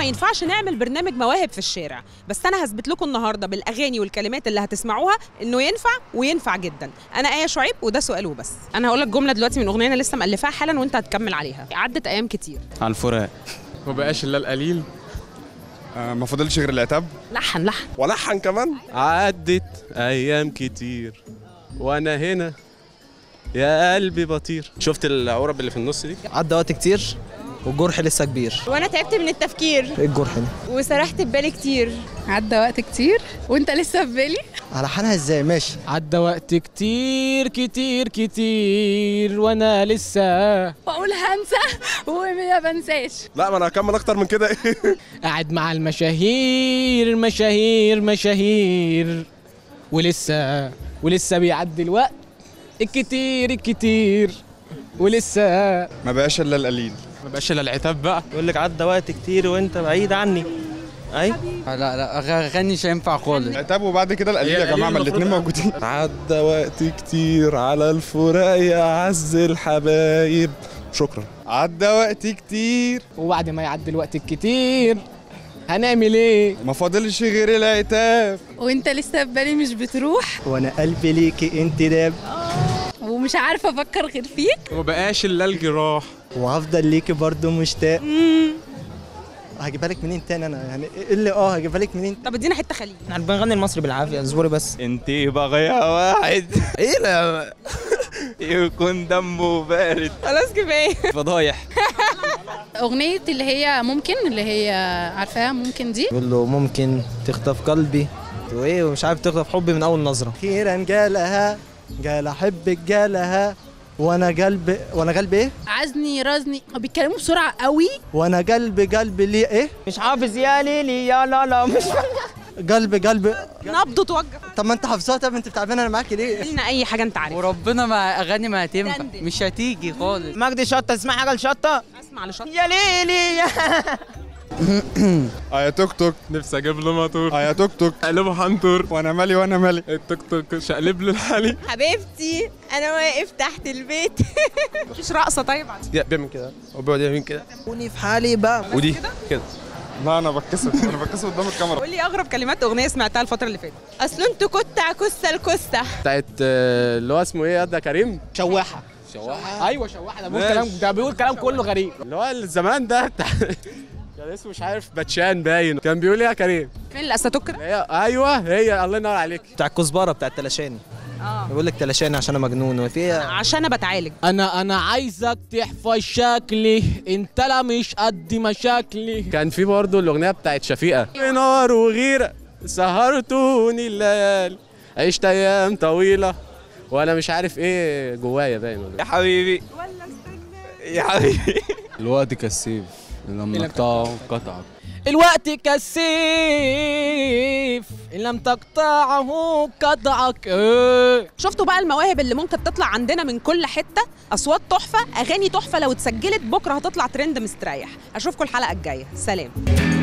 ينفعش نعمل برنامج مواهب في الشارع بس انا هثبت لكم النهارده بالاغاني والكلمات اللي هتسمعوها انه ينفع وينفع جدا انا ايه شعيب وده سؤال وبس انا هقول لك جمله دلوقتي من اغنيه انا لسه مالفاها حالا وانت هتكمل عليها عدت ايام كتير على الفراق ما بقاش الا القليل آه، ما فاضلش غير العتاب لحن لحن ولحن كمان عدت ايام كتير وانا هنا يا قلبي بطير شفت العرب اللي في النص دي عدى وقت كتير والجرح لسه كبير وانا تعبت من التفكير ايه الجرح ده وسرحت ببالي كتير عدى وقت كتير وانت لسه في بالي على حالها ازاي ماشي عدى وقت كتير كتير كتير وانا لسه بقول هنسى وما بنساش لا ما انا هكمل اكتر من كده قاعد مع المشاهير مشاهير مشاهير ولسه ولسه بيعدي الوقت الكتير الكتير ولسه ما بقاش الا القليل ما بقاش الا العتاب بقى يقول لك عدى وقت كتير وانت بعيد عني اي لا لا اغاني مش هينفع خالص العتاب وبعد كده القليل يا جماعه ما الاثنين موجودين عدى وقت كتير على الفراق يا عز الحبايب شكرا عدى وقت كتير وبعد ما يعدي الوقت الكتير هنعمل ايه ما فاضلش غير العتاب وانت لسه في بالي مش بتروح وانا قلبي ليكي انت داب ومش عارفه افكر غير فيك وما بقاش الا الجراح وهفضل ليكي برضو مشتاق هجيبها لك منين تاني انا يعني ايه اللي اه هجيبها لك منين طب ادينا حته خليج احنا بنغني المصري بالعافيه اصبري بس انت بغيا واحد ايه لا يكون دمه بارد خلاص كفايه فضايح اغنيه اللي هي ممكن اللي هي عارفاها ممكن دي يقول له ممكن تخطف قلبي وايه ومش عارف تخطف حبي من اول نظره اخيرا جالها جال احبك جالها وانا قلبي وانا قلبي ايه عزني رزني هو بيتكلموا بسرعه قوي وانا قلبي قلبي ليه ايه مش حافظ يا ليلي يا لا لا مش قلبي قلبي نبض توقف طب ما انت حافظها طب انت بتعبان انا معاكي ليه قلنا اي حاجه انت عارفها وربنا ما اغاني ما هتنفع دندن. مش هتيجي خالص مجدي شطه اسمع حاجه لشطه اسمع لشط يا ليلي اه يا توك توك نفسي اجيب له موتور اه يا توك توك قلبه حنطور وانا مالي وانا مالي التوك توك شقلب له الحالي حبيبتي انا واقف تحت البيت مفيش رقصه طيب بيعمل كده وبيقعد يعمل كده كوني في حالي بقى ودي كده لا انا بتكسف انا بتكسف قدام الكاميرا قول لي اغرب كلمات اغنيه سمعتها الفتره اللي فاتت اصل انتوا كنت عكسه الكسه بتاعت آه، اللي هو اسمه ايه ده كريم شواحه شواحه ايوه شواحه ده بيقول ماشي. كلام ده بيقول كلام كله غريب اللي هو الزمان ده بتاع كان اسمه مش عارف باتشان باين كان بيقول ايه يا كريم فين الاساتوكرا هي ايوه هي الله ينور عليك بتاع الكزبره بتاع التلاشاني اه بيقول لك تلاشاني عشان انا مجنون وفي عشان انا بتعالج انا انا عايزك تحفظ شكلي انت لا مش قد مشاكلي كان في برضه الاغنيه بتاعت شفيقه نار وغيره سهرتوني الليالي عشت ايام طويله وانا مش عارف ايه جوايا باين ولا يا حبيبي يا حبيبي الوقت كالسيف لما نقطعه قطعك الوقت كالسيف ان لم تقطعه قطعك ايه شفتوا بقى المواهب اللي ممكن تطلع عندنا من كل حته اصوات تحفه اغاني تحفه لو اتسجلت بكره هتطلع ترند مستريح اشوفكم الحلقه الجايه سلام